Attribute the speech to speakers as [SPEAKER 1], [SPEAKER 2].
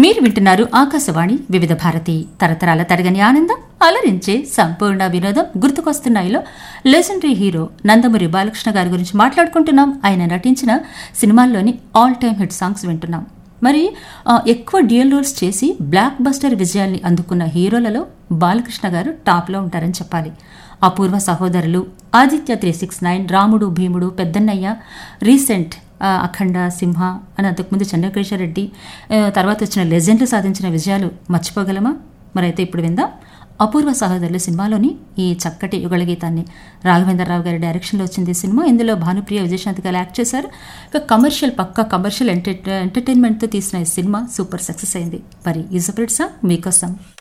[SPEAKER 1] మీరు వింటున్నారు ఆకాశవాణి వివిధ భారతి తరతరాల తరగని ఆనందం అలరించే సంపూర్ణ వినోదం గుర్తుకొస్తున్నాయిలో లెజెండరీ హీరో నందమూరి బాలకృష్ణ గారి గురించి మాట్లాడుకుంటున్నాం ఆయన నటించిన సినిమాల్లోని ఆల్ టైమ్ హిట్ సాంగ్స్ వింటున్నాం మరి ఆ, ఎక్కువ డ్యూయల్ రోల్స్ చేసి బ్లాక్ బస్టర్ విజయాల్ని అందుకున్న హీరోలలో బాలకృష్ణ గారు టాప్లో ఉంటారని చెప్పాలి అపూర్వ సహోదరులు ఆదిత్య త్రీ సిక్స్ నైన్ రాముడు భీముడు పెద్దన్నయ్య రీసెంట్ ఆ, అఖండ సింహ అని అంతకుముందు చంద్రకేశ్వరరెడ్డి ఆ, తర్వాత వచ్చిన లెజెండ్లు సాధించిన విజయాలు మర్చిపోగలమా మరైతే ఇప్పుడు విందాం అపూర్వ సహోదరులు సినిమాలోని ఈ చక్కటి యుగళ గీతాన్ని రాఘవేంద్రరావు గారి డైరెక్షన్లో వచ్చింది ఈ సినిమా ఇందులో భానుప్రియ విజయశాంతి గారు యాక్ట్ చేశారు ఇక కమర్షియల్ పక్క కమర్షియల్ ఎంటర్ ఎంటర్టైన్మెంట్తో తీసిన ఈ సినిమా సూపర్ సక్సెస్ అయింది మరి ఈ సపరేట్ సాంగ్ మీకోసం